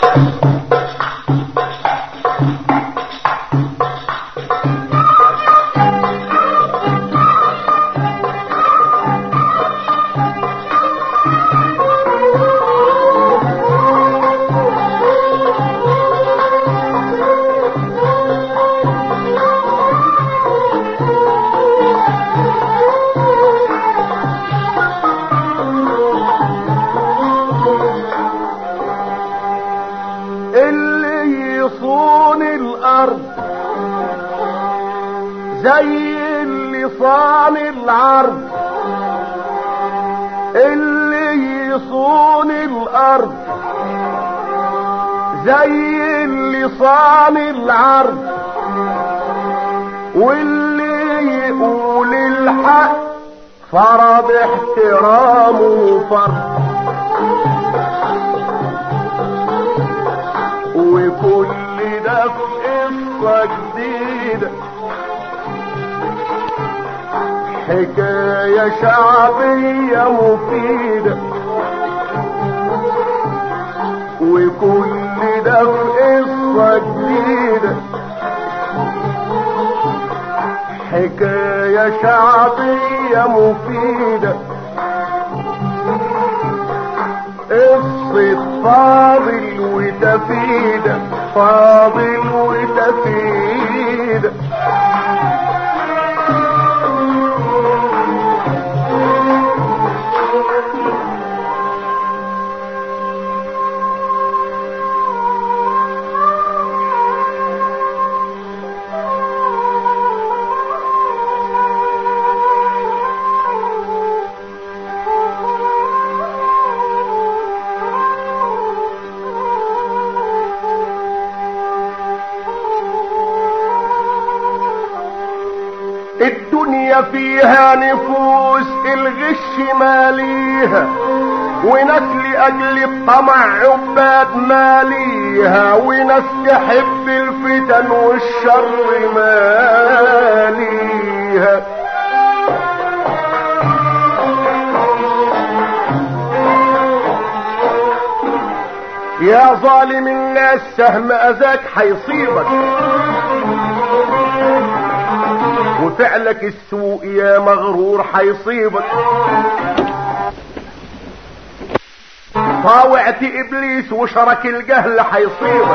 اللي يصون الارض زي اللي صان العرض اللي يصون الارض زي اللي صان العرض واللي يقول الحق فرض احترامه فرض وكل ده في قصة جديدة حكاية شعبية مفيدة وكل ده في قصة جديدة حكاية شعبية مفيدة قصة فاضل وتفيدة فاضل وتفيدة الدنيا فيها نفوس الغش ماليها وناس لأجل الطمع عباد ماليها وناس تحب الفتن والشر ماليها يا ظالم الناس سهم أذاك حيصيبك وفعلك السوء يا مغرور حيصيبك طاوعت ابليس وشرك الجهل حيصيبك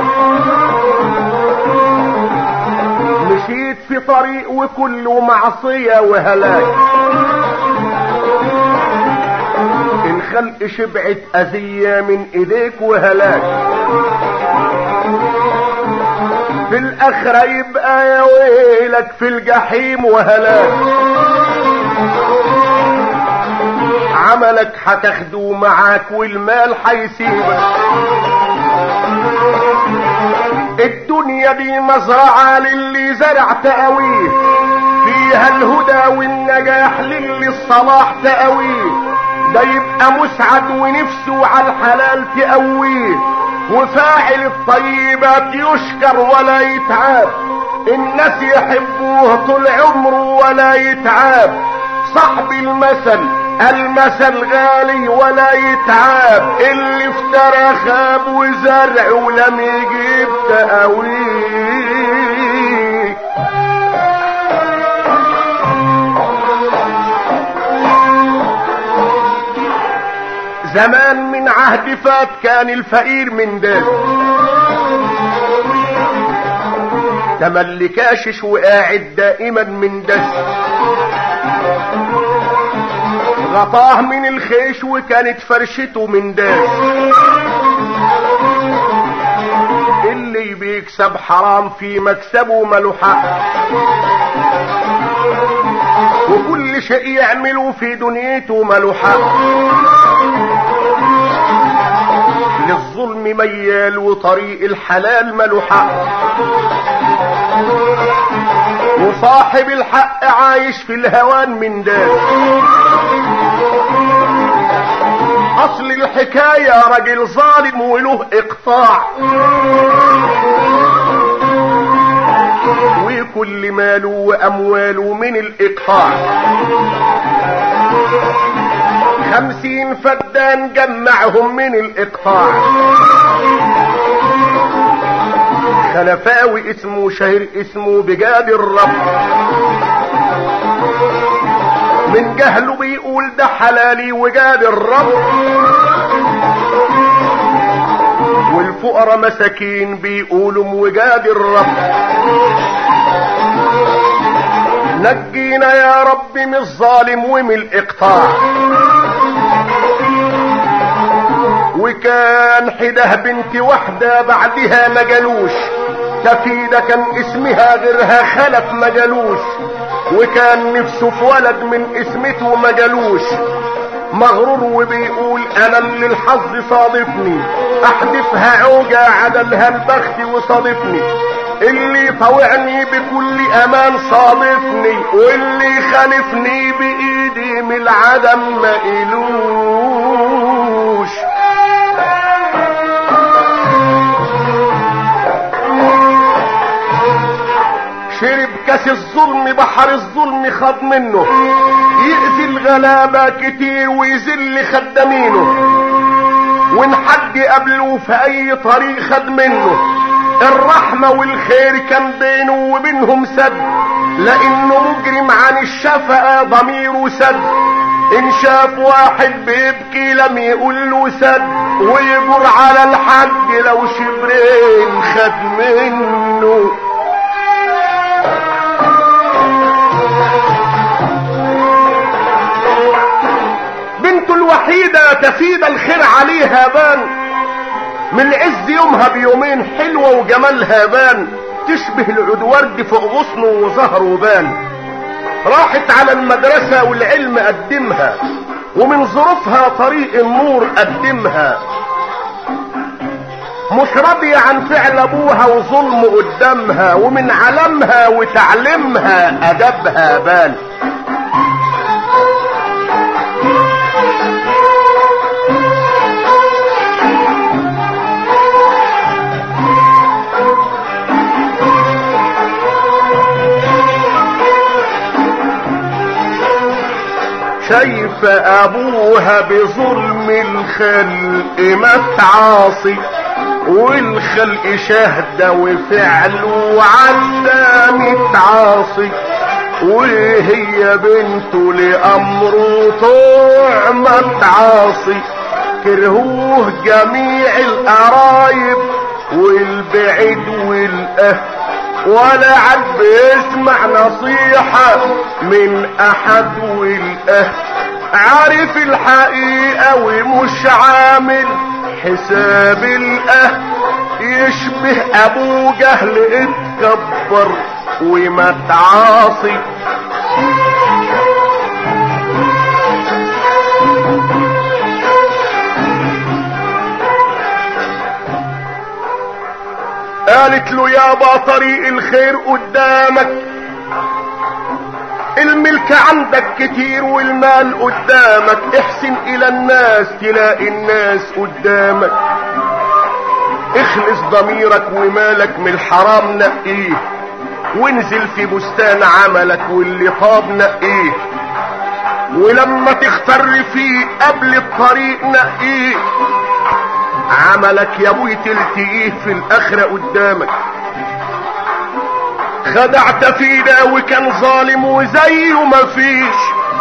مشيت في طريق وكله معصية وهلاك الخلق شبعت اذية من ايديك وهلاك في الاخرة يبقى يا ويلك في الجحيم وهلاك عملك هتاخده معاك والمال هيسيبك الدنيا دي مزرعة للي زرع تقاويه فيها الهدى والنجاح للي الصلاح تقاويه ده يبقى مسعد ونفسه على الحلال تقويه وفاعل الطيبات يشكر ولا يتعاب الناس يحبوه طول عمره ولا يتعاب صاحب المثل المثل غالي ولا يتعاب اللي افترى خاب وزرع ولم يجيب تقاويه زمان من عهد فات كان الفقير من دال تملي كاشش وقاعد دائما من دس غطاه من الخيش وكانت فرشته من داس اللي بيكسب حرام في مكسبه ماله حق وكل شيء يعمله في دنيته ماله حق للظلم ميال وطريق الحلال ماله حق وصاحب الحق عايش في الهوان من دار اصل الحكاية راجل ظالم وله اقطاع وكل ماله وامواله من الاقطاع خمسين فدان جمعهم من الاقطاع خلفاوي اسمه شهر اسمه بجاد الرب من جهله بيقول ده حلالي وجاد الرب والفقراء مساكين بيقولوا وجاد الرب نجينا يا رب من الظالم ومن الاقطاع وكان حده بنت واحدة بعدها ما جالوش تفيدة كان اسمها غيرها خلف ما جالوش وكان نفسه في ولد من اسمته ما جالوش مغرور وبيقول انا اللي الحظ صادفني احدفها عوجة عدلها البخت وصادفني اللي طوعني بكل امان صادفني واللي خالفني بايدي من العدم ما إلوش شرب كاس الظلم بحر الظلم خد منه يأذي الغلابة كتير ويذل خدامينه وان حد قبله في اي طريق خد منه الرحمة والخير كان بينه وبينهم سد لانه مجرم عن الشفقة ضميره سد ان شاف واحد بيبكي لم يقول له سد ويجر على الحد لو شبرين خد منه بنته الوحيدة تفيد الخير عليها بان من عز يومها بيومين حلوة وجمالها بان تشبه العود ورد فوق غصنه وزهره بان راحت على المدرسة والعلم قدمها ومن ظروفها طريق النور قدمها مش راضية عن فعل ابوها وظلم قدامها ومن علمها وتعليمها ادبها بان شايف ابوها بظلم الخلق متعاصي والخلق شهدة وفعله عدى متعاصي وهي بنته لأمره طوع متعاصي كرهوه جميع القرايب والبعيد والأهل ولا عاد بيسمع نصيحة من احد والاهل عارف الحقيقة ومش عامل حساب الاهل يشبه ابو جهل اتكبر وما تعاصي قالت له يابا طريق الخير قدامك الملك عندك كتير والمال قدامك احسن الى الناس تلاقي الناس قدامك اخلص ضميرك ومالك من الحرام نقيه وانزل في بستان عملك واللي طاب نقيه ولما تختار فيه قبل الطريق نقيه عملك يا ابوي تلتقيه في الاخرة قدامك خدعت فينا وكان ظالم وزيه مفيش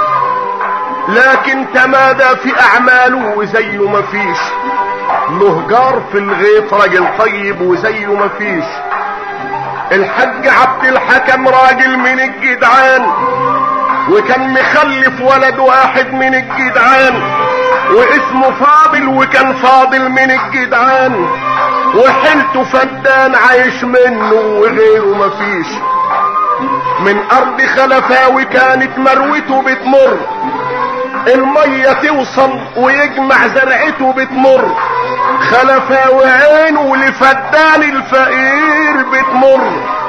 لكن تمادى في اعماله وزيه مفيش مهجار في الغيط راجل طيب وزيه مفيش الحاج عبد الحكم راجل من الجدعان وكان مخلف ولد واحد من الجدعان واسمه فاضل وكان فاضل من الجدعان وحلته فدان عايش منه وغيره مفيش من ارض خلفاوي كانت مروته بتمر المية توصل ويجمع زرعته بتمر خلفاوي عينه لفدان الفقير بتمر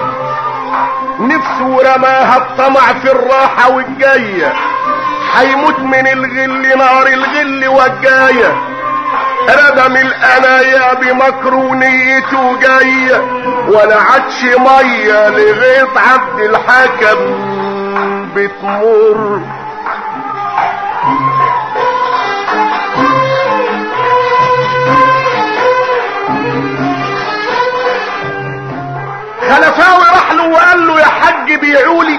نفسه رماها الطمع في الراحة والجاية هيموت من الغل نار الغل والجاية ردم الانايا بمكرونيته جاية ولا عادش مية لغيط عبد الحكم بتمر الحج بيعولي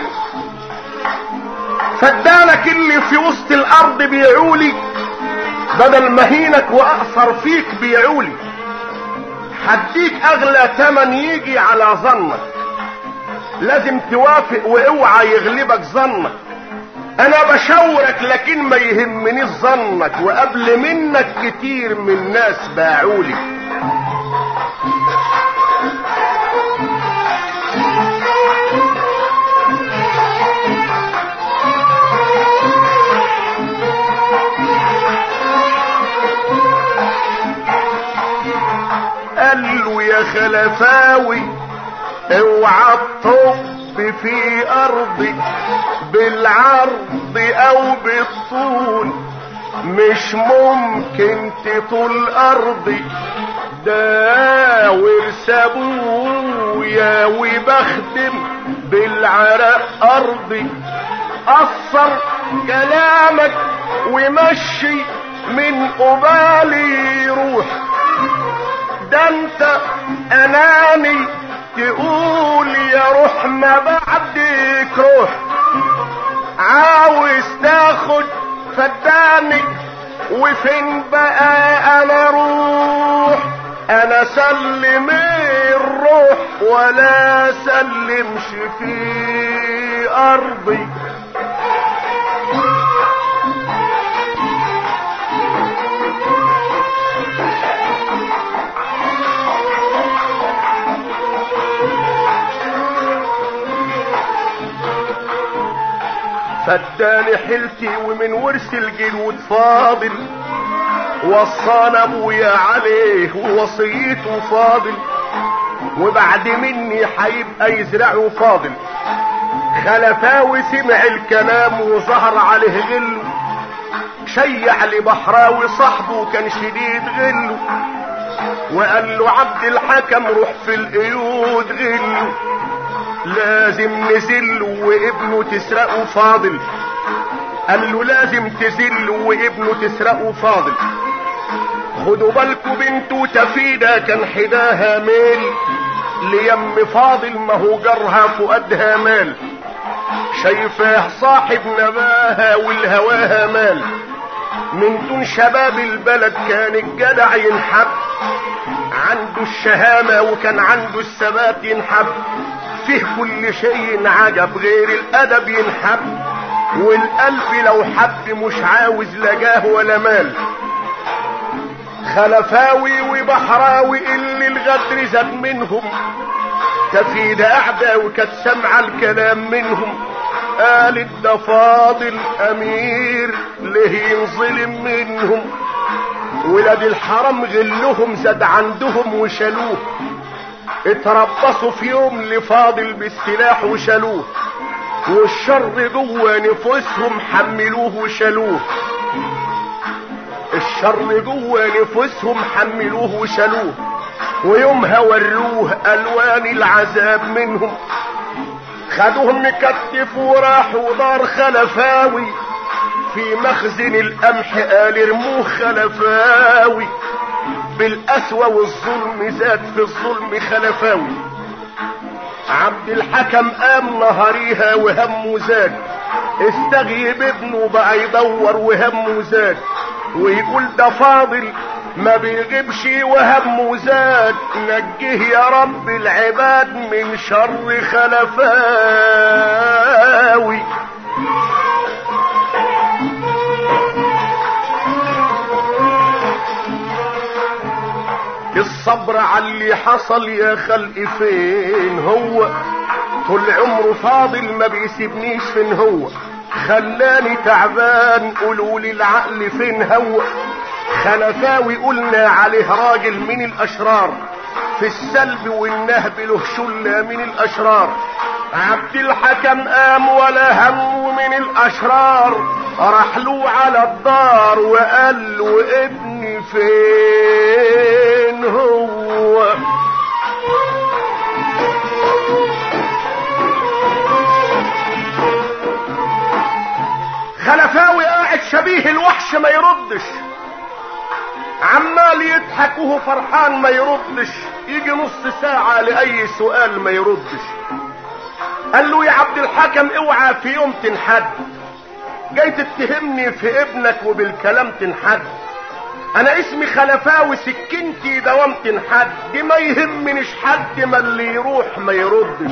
فدانك اللي في وسط الارض بيعولي بدل مهينك واقصر فيك بيعولي هديك اغلى تمن يجي على ظنك لازم توافق واوعى يغلبك ظنك انا بشاورك لكن ما يهمنيش ظنك وقبل منك كتير من ناس باعولي قال له يا خلفاوي اوعى تطب في ارضي بالعرض او بالطول مش ممكن تطول ارضي ده ورث ابويا وبخدم بالعرق ارضي قصر كلامك ومشي من قبالي روح ده انت اناني تقول يا روح ما بعدك روح عاوز تاخد فداني وفين بقى انا روح انا سلم الروح ولا سلمش في ارضي فداني حيلتي ومن ورث الجلود فاضل وصانا ابويا عليه ووصيته فاضل وبعد مني هيبقى يزرعه فاضل خلفاوي سمع الكلام وظهر عليه غله شيع لبحراوي صاحبه كان شديد غله وقال له عبد الحكم روح في القيود غله لازم نزله وابنه تسرقه فاضل قال له لازم تزله وابنه تسرقه فاضل خدوا بالكوا بنته تفيدة كان حداها ميل ليم فاضل ما هو جرها فؤادها مال شايفاه صاحب نباها والهواها مال من دون شباب البلد كان الجدع ينحب عنده الشهامة وكان عنده الثبات ينحب فيه كل شيء عجب غير الادب ينحب والقلب لو حب مش عاوز لا جاه ولا مال خلفاوي وبحراوي اللي الغدر زاد منهم تفيد قاعدة وكانت سامعة الكلام منهم قالت ده فاضل امير ليه ينظلم منهم ولاد الحرم غلهم زاد عندهم وشالوه اتربصوا في يوم لفاضل بالسلاح وشالوه والشر جوه نفوسهم حملوه وشالوه الشر جوه نفوسهم حملوه وشالوه ويومها وروه الوان العذاب منهم خدوهم مكتف وراحوا دار خلفاوي في مخزن القمح قال ارموه خلفاوي بالقسوة والظلم زاد في الظلم خلفاوي عبد الحكم قام نهاريها وهمه زاد استغيب ابنه بقى يدور وهمه زاد ويقول ده فاضل ما بيغيبش وهمه زاد نجيه يا رب العباد من شر خلفاوي الصبر على اللي حصل يا خلق فين هو طول عمره فاضل ما بيسيبنيش فين هو خلاني تعبان قولوا لي العقل فين هو خلفاوي قلنا عليه راجل من الاشرار في السلب والنهب له شلة من الاشرار عبد الحكم قام ولا هم من الاشرار راح له على الدار وقال له ابني فين هو خلفاوي قاعد شبيه الوحش ما يردش عمال يضحك وهو فرحان ما يردش يجي نص ساعة لأي سؤال ما يردش قال له يا عبد الحكم اوعى في يوم تنحد جاي تتهمني في ابنك وبالكلام تنحد انا اسمي خلفاوي سكنتي دوام تنحد دي ما يهمنيش حد ما اللي يروح ما يردش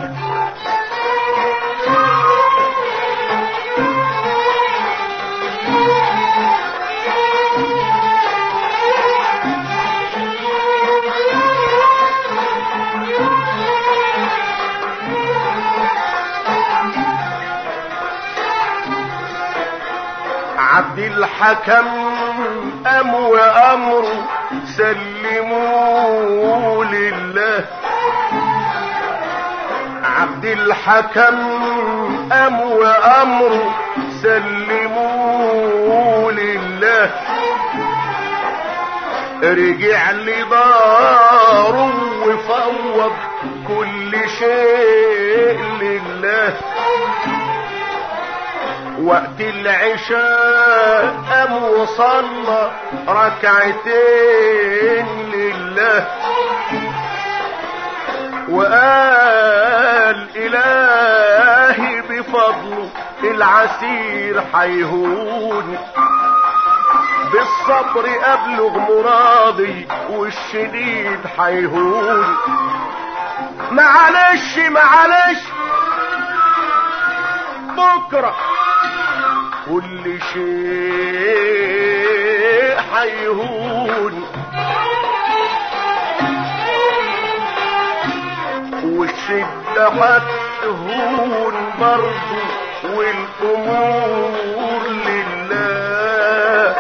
عبد الحكم أم وأمر سلموا لله عبد الحكم أم وأمر سلموا لله رجع لداره وفوض كل شيء لله وقت العشاء قام وصلى ركعتين لله وقال الهي بفضله العسير حيهون بالصبر ابلغ مرادي والشديد حيهون معلش معلش بكره كل شيء حيهون والشدة هتهون برضو والأمور لله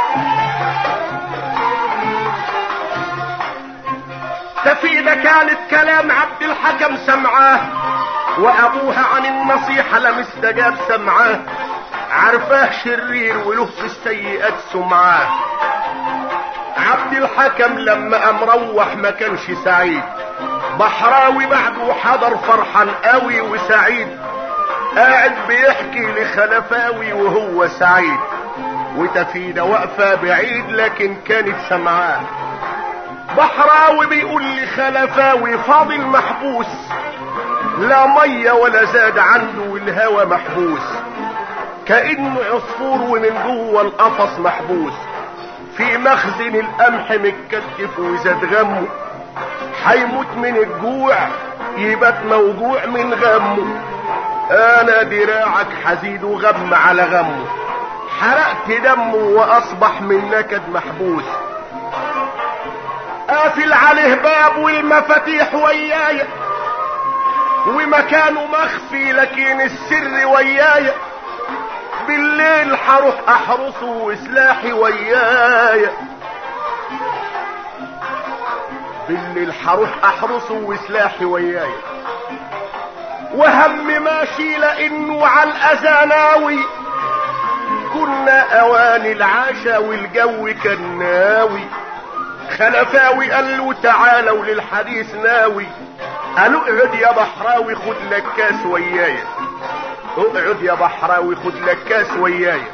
تفيدة كانت كلام عبد الحكم سمعاه وأبوها عن النصيحة لم استجاب سمعاه عرفاه شرير وله في السيئات سمعاه عبد الحكم لما قام روح ما كانش سعيد بحراوي بعده حضر فرحان قوي وسعيد قاعد بيحكي لخلفاوي وهو سعيد وتفيدة واقفة بعيد لكن كانت سمعاه بحراوي بيقول لخلفاوي فاضل محبوس لا مية ولا زاد عنده والهوى محبوس كأنه عصفور ومن جوه القفص محبوس في مخزن القمح متكتف وزاد غمه هيموت من الجوع يبات موجوع من غمه انا دراعك حزيد غم على غمه حرقت دمه واصبح من نكد محبوس قافل عليه باب والمفاتيح ويايا ومكانه مخفي لكن السر ويايا بالليل حروح احرسه وسلاحي ويايا بالليل حروح احرسه وسلاحي ويايا وهم ماشي لانه على الاذاناوي كنا اواني العشا والجو كان ناوي خلفاوي قال له تعالوا للحديث ناوي قالوا اقعد يا بحراوي خد لك كاس ويايا اقعد يا بحراوي خد لك كاس ويايا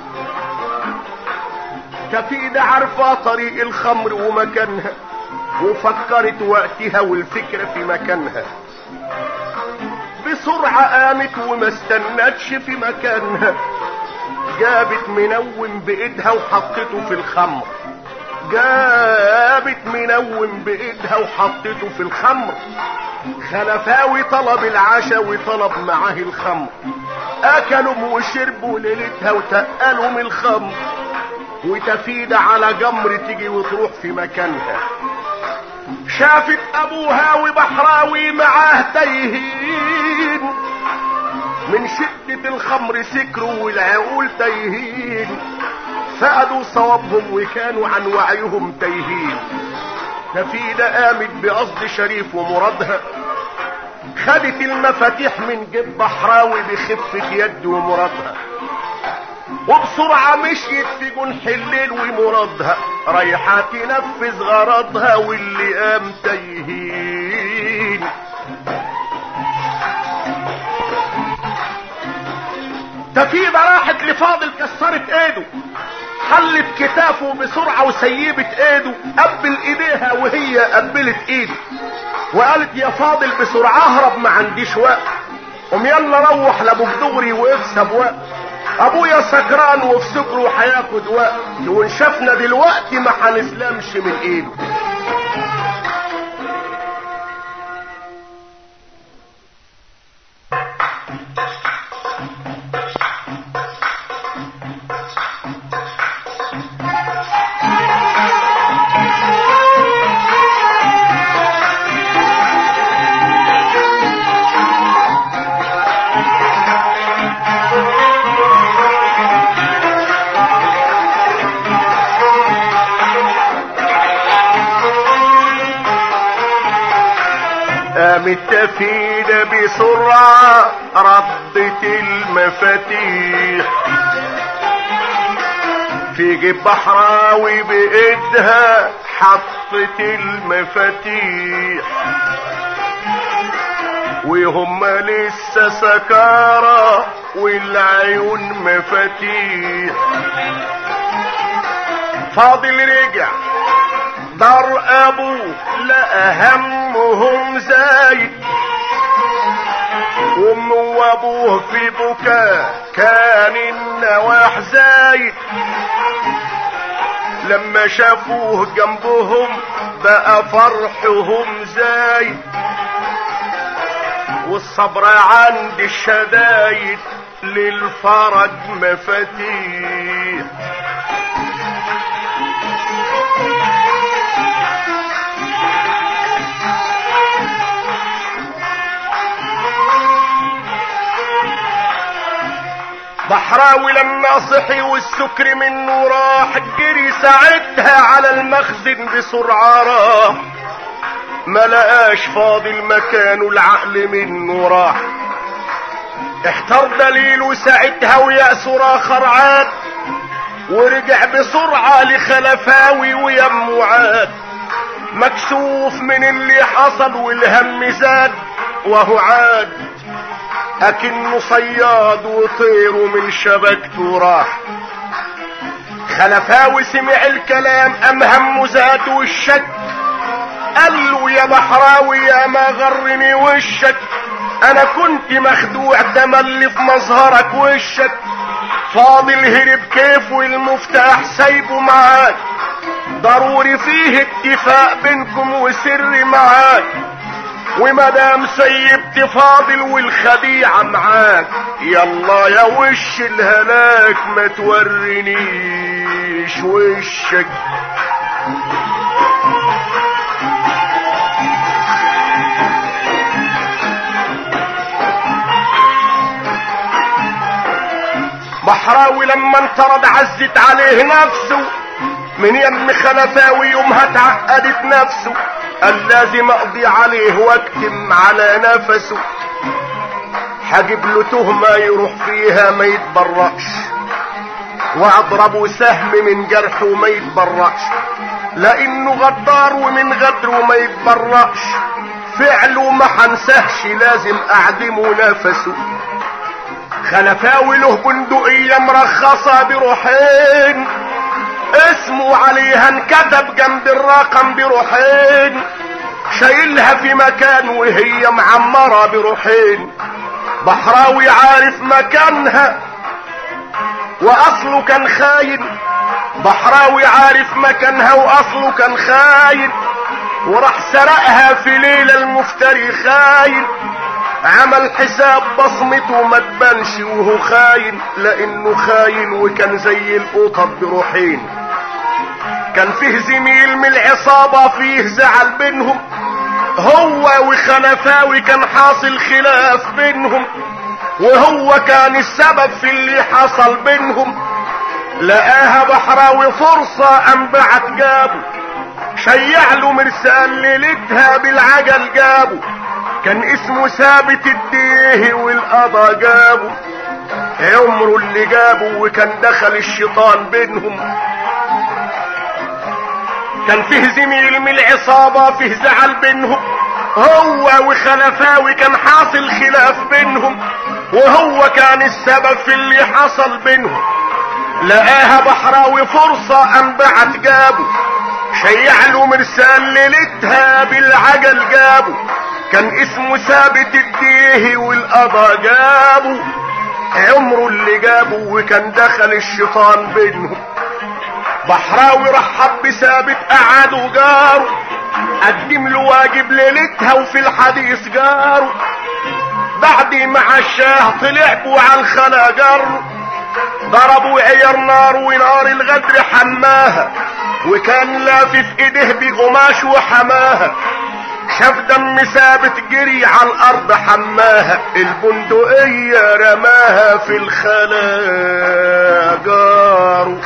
كفيدة عارفة طريق الخمر ومكانها وفكرت وقتها والفكرة في مكانها بسرعة قامت وما استنتش في مكانها جابت منوم بايدها وحطته في الخمر جابت منوم بايدها وحطته في الخمر خلفاوي طلب العشاء وطلب معاه الخمر اكلوا وشربوا ليلتها وتقلوا من الخمر وتفيد على جمر تيجي وتروح في مكانها شافت ابوها وبحراوي معاه تايهين من شدة الخمر سكروا والعقول تايهين فقدوا صوابهم وكانوا عن وعيهم تايهين تفيدة قامت بقصد شريف ومرادها خدت المفاتيح من جيب بحراوي بخفة يد ومرادها وبسرعة مشيت في جنح الليل ومرادها رايحة تنفذ غرضها واللي قام تايهين تفيدة راحت لفاضل كسرت ايده حلت كتافه بسرعة وسيبت ايده قبل ايديها وهي قبلت ايده وقالت يا فاضل بسرعة اهرب ما عنديش وقت قوم يلا روح لابوك دغري واكسب وقت ابويا سكران وفي سكره هياخد وقت وان شافنا دلوقتي ما هنسلمش من ايده قامت تفيدة بسرعة ردت المفاتيح في جيب بحراوي بإيدها حطت المفاتيح وهم لسه سكارى والعيون مفاتيح فاضل رجع دار ابوه لا همهم زايد امه وابوه في بكاء كان النواح زايد لما شافوه جنبهم بقى فرحهم زايد والصبر عند الشدايد للفرج مفاتيح بحراوي لما صحي والسكر منه راح جري ساعتها على المخزن بسرعة راح ما لقاش فاضل مكانه العقل منه راح احتار دليله ساعتها ويأسه راخر عاد ورجع بسرعة لخلفاوي ويمه عاد مكسوف من اللي حصل والهم زاد وهو عاد اكنه صياد وطيره من شبكته راح خلفاوي سمع الكلام ام همه زاد والشك قال له يا بحراوي يا ما غرني وشك انا كنت مخدوع تملي في مظهرك وشك فاضل هرب كيف والمفتاح سايبه معاك ضروري فيه اتفاق بينكم وسر معاك ومدام سيبت فاضل والخديعة معاك يلا يا وش الهلاك ما تورينيش وشك بحراوي لما انطرد عزت عليه نفسه من يم خلفاوي يومها اتعقدت نفسه قال لازم اقضي عليه واكتم على نفسه هجيب له تهمة يروح فيها ما يتبرأش واضربه سهم من جرحه ما يتبرأش لانه غدار ومن غدره ما يتبرأش فعله ما حنسهش لازم اعدمه نفسه خلفاوي له بندقية مرخصة بروحين اسمه عليها انكتب جنب الرقم بروحين شايلها في مكان وهي معمرة بروحين بحراوي عارف مكانها واصله كان خاين بحراوي عارف مكانها واصله كان خاين وراح سرقها في ليلة المفتري خاين عمل حساب بصمته ما تبانش وهو خاين لانه خاين وكان زي القطط بروحين كان فيه زميل من العصابة فيه زعل بينهم هو وخلفاوي كان حاصل خلاف بينهم وهو كان السبب في اللي حصل بينهم لقاها بحراوي فرصة ام بعت جابه شيع له مرسال ليلتها بالعجل جابه كان اسمه ثابت الديه والقضا جابه عمره اللي جابه وكان دخل الشيطان بينهم كان فيه زميل من العصابة فيه زعل بينهم هو وخلفاوي كان حاصل خلاف بينهم وهو كان السبب في اللي حصل بينهم لقاها بحراوي فرصة ام بعت جابه شيع له مرسال ليلتها بالعجل جابه كان اسمه ثابت الديهي والقضا جابه عمره اللي جابه وكان دخل الشيطان بينهم بحراوي رحب بثابت قعد جاره قدم له واجب ليلتها وفي الحديث جاره بعد ما عشاه طلع على الخلا جره ضربوا عيار نار ونار الغدر حماها وكان لافف ايديه بقماش وحماها شاف دم ثابت جري على الارض حماها البندقية رماها في الخلا جاره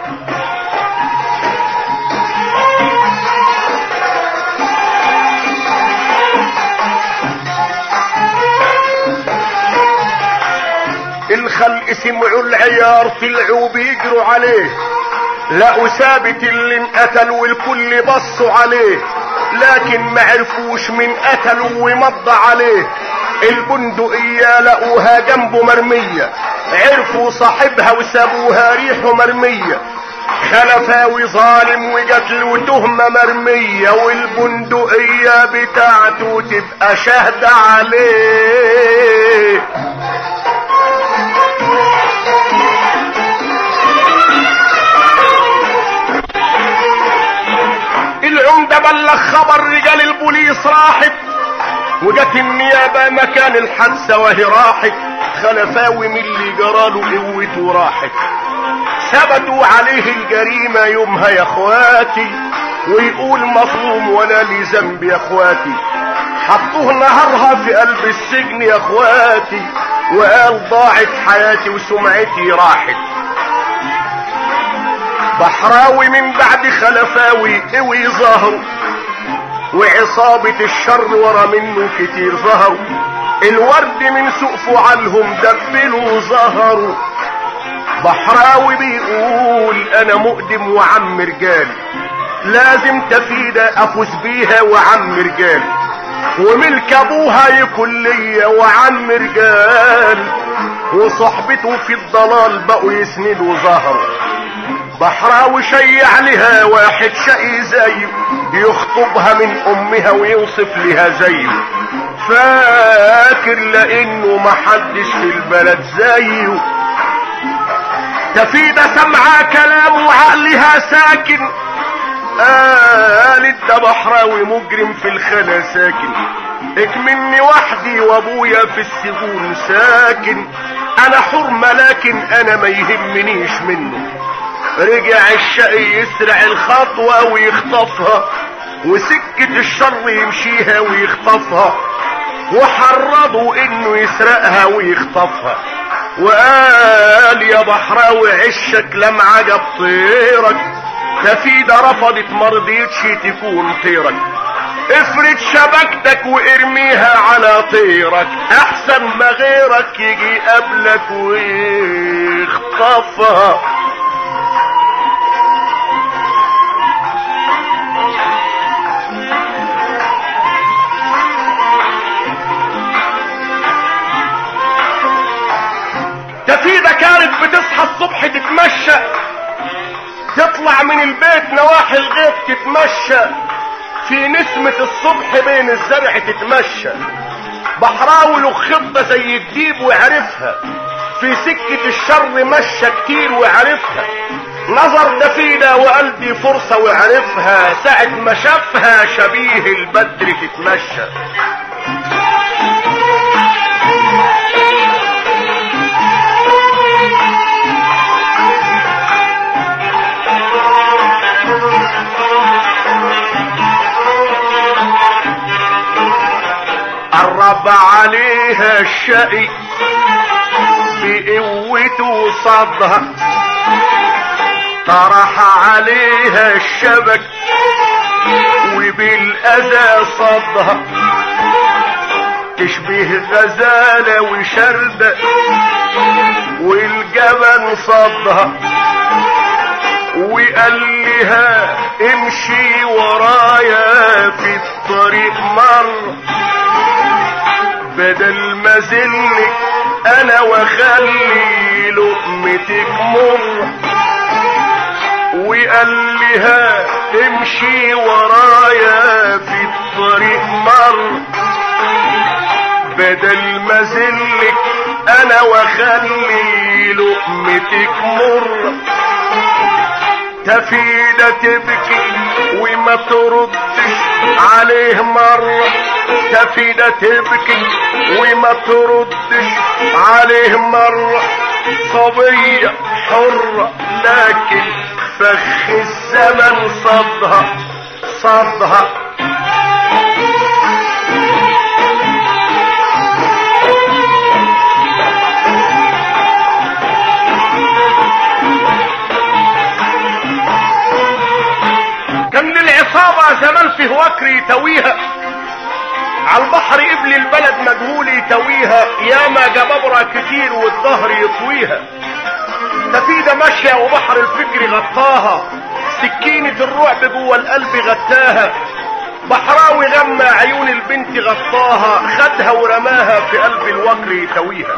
الخلق سمعوا العيار طلعوا بيجروا عليه لقوا ثابت اللي انقتل والكل بصوا عليه لكن ما عرفوش من قتله ومضى عليه البندقية لقوها جنبه مرمية عرفوا صاحبها وسابوها ريحه مرمية خلفاوي ظالم وجات له تهمة مرمية والبندقية بتاعته تبقى شاهدة عليه العمدة بلغ خبر رجال البوليس راحت وجت النيابة مكان الحادثة وهي راحت خلفاوي من اللي جراله قوته راحت ثبتوا عليه الجريمة يومها يا اخواتي ويقول مظلوم ولا لي ذنب يا اخواتي حطوه نهارها في قلب السجن يا اخواتي وقال ضاعت حياتي وسمعتي راحت بحراوي من بعد خلفاوي قوي ظهروا وعصابة الشر ورا منه كتير ظهروا الورد من سوق فعالهم دبلوا ظهروا بحراوي بيقول انا مقدم وعم رجال لازم تفيدة افوز بيها وعم رجال وملك ابوها يكون ليا وعم رجال وصحبته في الضلال بقوا يسندوا ظهروا بحراوي شيع لها واحد شقي زيه يخطبها من امها ويوصف لها زيه فاكر لانه محدش في البلد زيه تفيدة سمعة كلام وعقلها ساكن قالت ده بحراوي مجرم في الخلا ساكن اكمني وحدي وابويا في السجون ساكن انا حرمة لكن انا ما يهمنيش منه رجع الشقي يسرع الخطوة ويخطفها وسكة الشر يمشيها ويخطفها وحرضوا انه يسرقها ويخطفها وقال يا بحراوي عشك لم عجب طيرك تفيدة رفضت مرضيتش تكون طيرك افرد شبكتك وارميها على طيرك احسن ما غيرك يجي قبلك ويخطفها تفيدة كانت بتصحى الصبح تتمشى تطلع من البيت نواحي الغيط تتمشى في نسمة الصبح بين الزرع تتمشى بحراوي له خطة زي الديب وعرفها في سكة الشر مشى كتير وعرفها نظر دفيدة وقال دي فرصة وعرفها ساعة ما شافها شبيه البدر تتمشى قرب عليها الشقي بقوته صدها طرح عليها الشبك وبالأذى صدها تشبه غزالة وشردة والجبل صدها وقال لها امشي ورايا في الطريق مر بدل ما زلك انا واخلي لقمتك مر وقال لها امشي ورايا في الطريق مر بدل ما زلك انا واخلي لقمتك مر تفيدة تبكي وما تردش عليه مرة تفيدة تبكي وما تردش عليه مرة صبية حرة لكن فخ الزمن صدها صدها كان للعصابة زمان فيه وكر يتويها على البحر قبل البلد مجهول يتويها ياما جبابرة كتير والظهر يطويها سفيدة ماشية وبحر الفكر غطاها سكينة الرعب جوه القلب غتاها بحراوي غمى عيون البنت غطاها خدها ورماها في قلب الوكر يتويها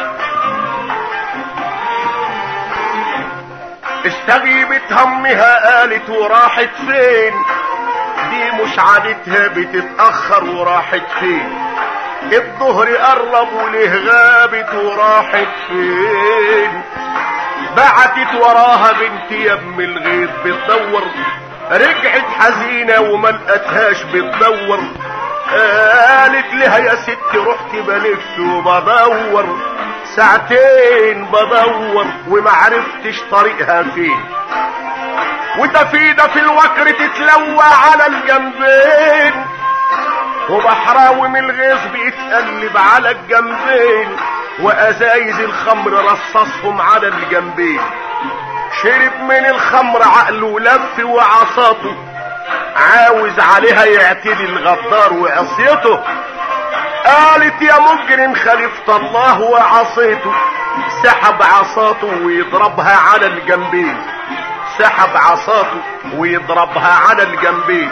استغيبت همها قالت وراحت فين دي مش عادتها بتتأخر وراحت فين الظهر قرب وليه غابت وراحت فين بعتت وراها بنت يم الغيط بتدور رجعت حزينة وما لقتهاش بتدور قالت لها يا ست رحت بلف وبدور ساعتين بدور وما عرفتش طريقها فين وتفيدة في الوكر تتلوى على الجنبين وبحراوي من الغيظ بيتقلب على الجنبين وازايز الخمر رصصهم على الجنبين شرب من الخمر عقله ولف وعصاته عاوز عليها يعتدي الغدار وعصيته قالت يا مجرم خليفة الله وعصيته سحب عصاته ويضربها على الجنبين سحب عصاته ويضربها على الجنبين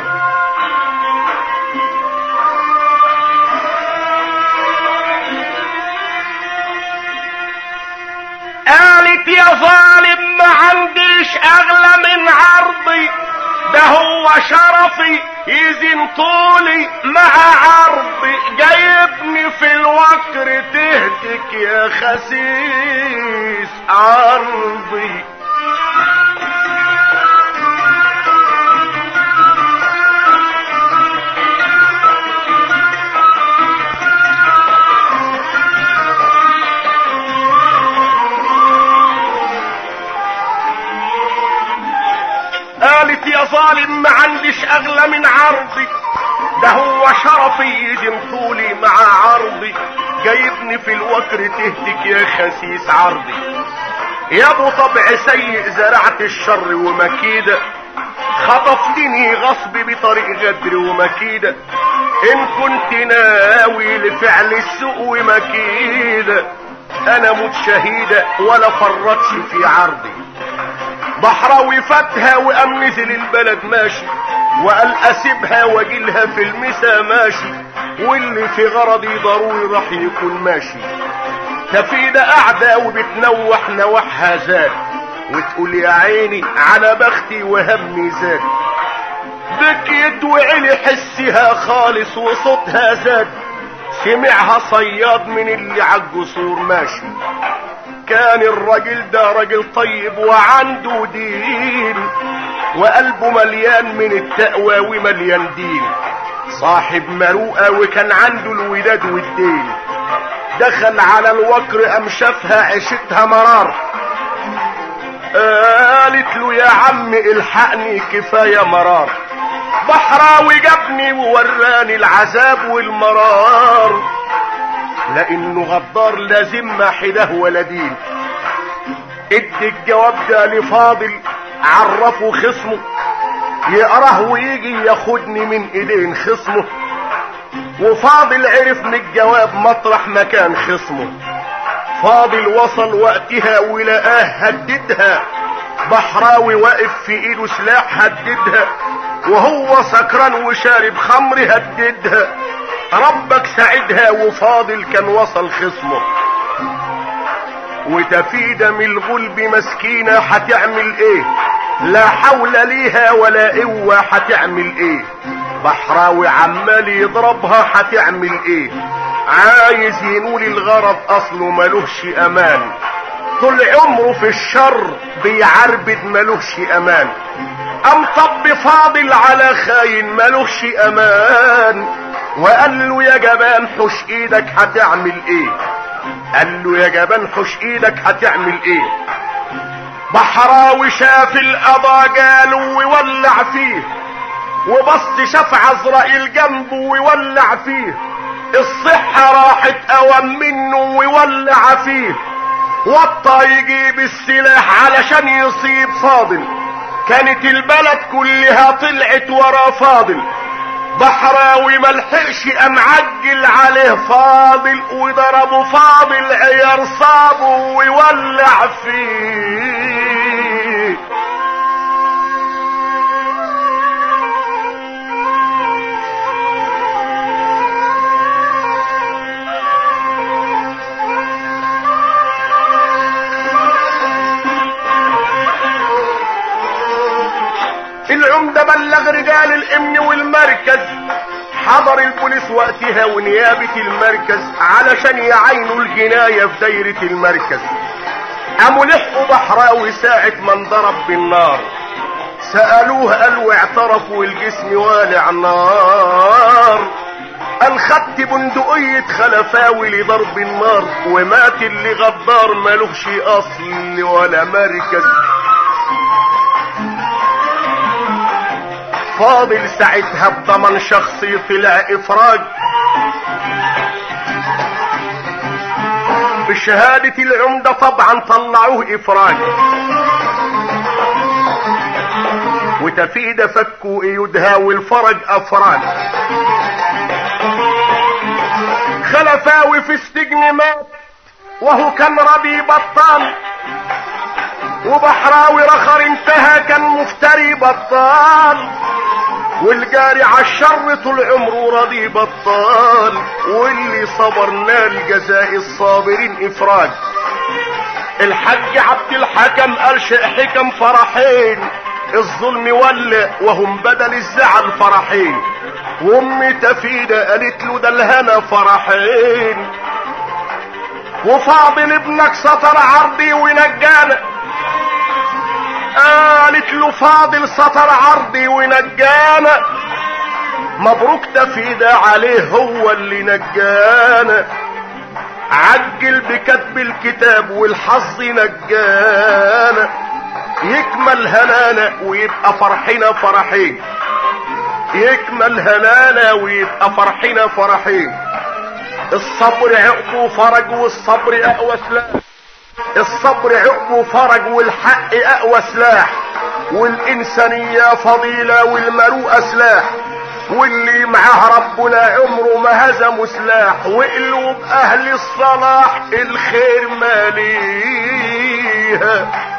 قالت يا ظالم ما عنديش اغلى من عرضي ده هو شرفي يزن طولي مع عرضي جايبني في الوكر تهتك يا خسيس عرضي قالت يا ظالم ما عنديش اغلى من عرضي ده هو شرفي يجي طولي مع عرضي جايبني في الوكر تهتك يا خسيس عرضي يا ابو طبع سيء زرعت الشر ومكيدة خطفتني غصب بطريق غدر ومكيدة ان كنت ناوي لفعل السوء ومكيدة انا موت شهيدة ولا فرطش في عرضي بحراوي فاتها وقام نزل البلد ماشي وقال اسيبها واجيلها في المسا ماشي واللي في غرضي ضروري راح يكون ماشي تفيدة قاعدة وبتنوح نوحها زاد وتقول يا عيني على بختي وهمي زاد بكيت وعلي حسها خالص وصوتها زاد سمعها صياد من اللي عالجسور ماشي كان الراجل ده راجل طيب وعنده دين وقلبه مليان من التقوى ومليان دين صاحب مروءة وكان عنده الوداد والدين دخل على الوكر ام شافها عشتها مرار قالت له يا عم الحقني كفاية مرار بحراوي جابني ووراني العذاب والمرار لانه غدار لازم حده ولا دين ادي الجواب ده لفاضل عرفه خصمه يقراه ويجي ياخدني من ايدين خصمه وفاضل عرف من الجواب مطرح مكان خصمه فاضل وصل وقتها ولقاه هددها بحراوي واقف في ايده سلاح هددها وهو سكران وشارب خمر هددها ربك ساعدها وفاضل كان وصل خصمه وتفيدة من الغلب مسكينة هتعمل ايه لا حول ليها ولا قوة هتعمل ايه بحراوي عمال يضربها هتعمل ايه عايز ينول الغرض اصله ملوش امان طول عمره في الشر بيعربد ملوش امان ام طب فاضل على خاين ملوش امان وقال له يا جبان حش ايدك هتعمل ايه قال له يا جبان حش ايدك هتعمل ايه بحراوي شاف القضا جاله وولع فيه وبص شاف عزرائيل جنبه وولع فيه الصحة راحت اوام منه وولع فيه وطى يجيب السلاح علشان يصيب فاضل كانت البلد كلها طلعت ورا فاضل بحراوي ملحقش ام عجل عليه فاضل وضربه فاضل عيار صابه ويولع فيه العمدة بلغ رجال الامن والمركز حضر البوليس وقتها ونيابة المركز علشان يعينوا الجناية في دايرة المركز قاموا لحقوا بحراوي ساعة ما انضرب بالنار سألوه قالوا اعترفوا الجسم والع نار قال خدت بندقية خلفاوي لضرب النار ومات اللي غدار ملوش اصل ولا مركز فاضل ساعتها بضمن شخصي طلع افراج بشهادة العمدة طبعا طلعوه افراج وتفيد فكوا ايدها والفرج افراج خلفاوي في السجن مات وهو كان ربي بطال وبحراوي رخر انتهى كان مفتري بطال والجاري عالشر طول عمره راضي بطال واللي صبر نال جزاء الصابرين افراج الحاج عبد الحكم قال شيء حكم فرحين الظلم ولى وهم بدل الزعل فرحين وامي تفيدة قالت له ده الهنا فرحين وفاضل ابنك سطر عرضي ونجانا قالت له فاضل سطر عرضي ونجانا مبروك تفيدة عليه هو اللي نجانا عجل بكتب الكتاب والحظ نجانا يكمل هنانا ويبقى فرحنا فرحين يكمل هنانا ويبقى فرحنا فرحين الصبر عقبه فرج والصبر اقوى سلاح الصبر عقبه فرج والحق اقوى سلاح والانسانية فضيلة والمروءة سلاح واللي معاه ربنا عمره ما هزموا سلاح وقلوب اهل الصلاح الخير ماليها